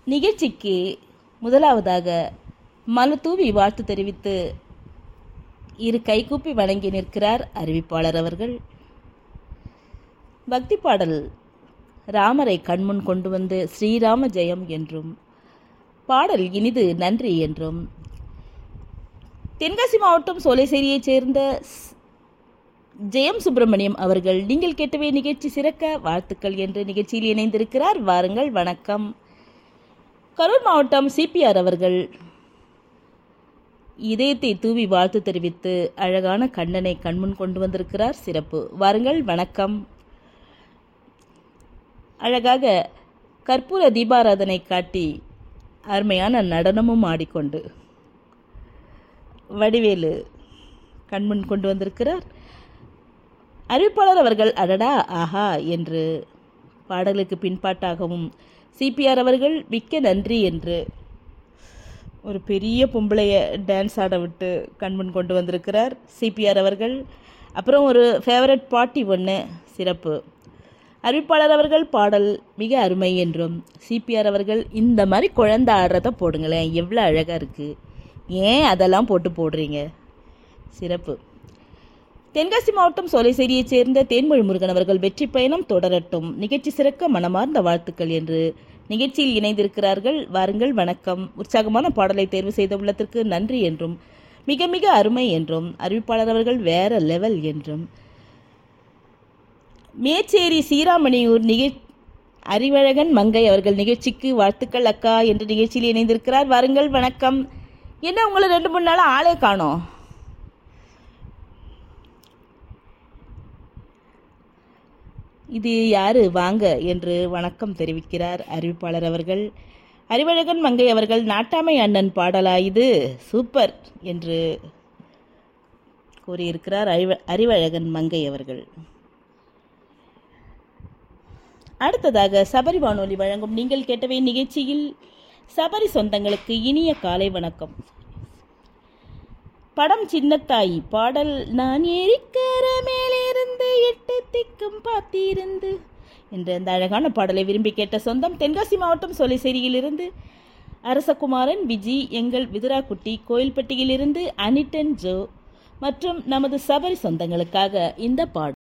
நிகழ்ச்சிக்கு முதலாவதாக மலத்தூவி வாழ்த்து தெரிவித்து இரு கைகூப்பி வணங்கி நிற்கிறார் அறிவிப்பாளர் அவர்கள் பக்தி பாடல் ராமரை கண்முன் கொண்டு வந்து ஸ்ரீராம ஜெயம் என்றும் பாடல் இனிது நன்றி என்றும் தென்காசி மாவட்டம் சோலைசேரியைச் சேர்ந்த ஸ்- ஜெயம் சுப்பிரமணியம் அவர்கள் நீங்கள் கேட்டவே நிகழ்ச்சி சிறக்க வாழ்த்துக்கள் என்று நிகழ்ச்சியில் இணைந்திருக்கிறார் வாருங்கள் வணக்கம் கரூர் மாவட்டம் சிபிஆர் அவர்கள் இதயத்தை தூவி வாழ்த்து தெரிவித்து அழகான கண்ணனை கண்முன் கொண்டு வந்திருக்கிறார் சிறப்பு வாருங்கள் வணக்கம் அழகாக கற்பூர தீபாராதனை காட்டி அருமையான நடனமும் ஆடிக்கொண்டு வடிவேலு கண்முன் கொண்டு வந்திருக்கிறார் அறிவிப்பாளர் அவர்கள் அடடா ஆஹா என்று பாடலுக்கு பின்பாட்டாகவும் சிபிஆர் அவர்கள் மிக்க நன்றி என்று ஒரு பெரிய பொம்பளைய டான்ஸ் ஆட விட்டு கண்முன் கொண்டு வந்திருக்கிறார் சிபிஆர் அவர்கள் அப்புறம் ஒரு ஃபேவரட் பாட்டி ஒன்று சிறப்பு அறிவிப்பாளர் அவர்கள் பாடல் மிக அருமை என்றும் சிபிஆர் அவர்கள் இந்த மாதிரி குழந்தை ஆடுறத போடுங்களேன் எவ்வளோ அழகாக இருக்குது ஏன் அதெல்லாம் போட்டு போடுறீங்க சிறப்பு தென்காசி மாவட்டம் சோலைசேரியைச் சேர்ந்த தேன்மொழி முருகன் அவர்கள் வெற்றி பயணம் தொடரட்டும் நிகழ்ச்சி சிறக்க மனமார்ந்த வாழ்த்துக்கள் என்று நிகழ்ச்சியில் இணைந்திருக்கிறார்கள் வாருங்கள் வணக்கம் உற்சாகமான பாடலை தேர்வு செய்த உள்ளத்திற்கு நன்றி என்றும் மிக மிக அருமை என்றும் அறிவிப்பாளர் அவர்கள் வேற லெவல் என்றும் மேச்சேரி சீராமணியூர் நிகழ் அறிவழகன் மங்கை அவர்கள் நிகழ்ச்சிக்கு வாழ்த்துக்கள் அக்கா என்று நிகழ்ச்சியில் இணைந்திருக்கிறார் வாருங்கள் வணக்கம் என்ன உங்களை ரெண்டு மூணு நாளாக ஆளே காணோம் இது யாரு வாங்க என்று வணக்கம் தெரிவிக்கிறார் அறிவிப்பாளர் அவர்கள் அறிவழகன் மங்கை அவர்கள் நாட்டாமை அண்ணன் பாடலா இது சூப்பர் என்று கூறியிருக்கிறார் அறிவ அறிவழகன் மங்கை அவர்கள் அடுத்ததாக சபரி வானொலி வழங்கும் நீங்கள் கேட்டவை நிகழ்ச்சியில் சபரி சொந்தங்களுக்கு இனிய காலை வணக்கம் படம் சின்னத்தாயி பாடல் நான் ஏரிக்கர மேலிருந்து எட்டு திக்கும் பார்த்திருந்து என்ற அந்த அழகான பாடலை விரும்பி கேட்ட சொந்தம் தென்காசி மாவட்டம் சொலிசேரியிலிருந்து அரசகுமாரன் விஜி எங்கள் விதுராக்குட்டி கோயில்பட்டியிலிருந்து அனிட்டன் ஜோ மற்றும் நமது சபரி சொந்தங்களுக்காக இந்த பாடல்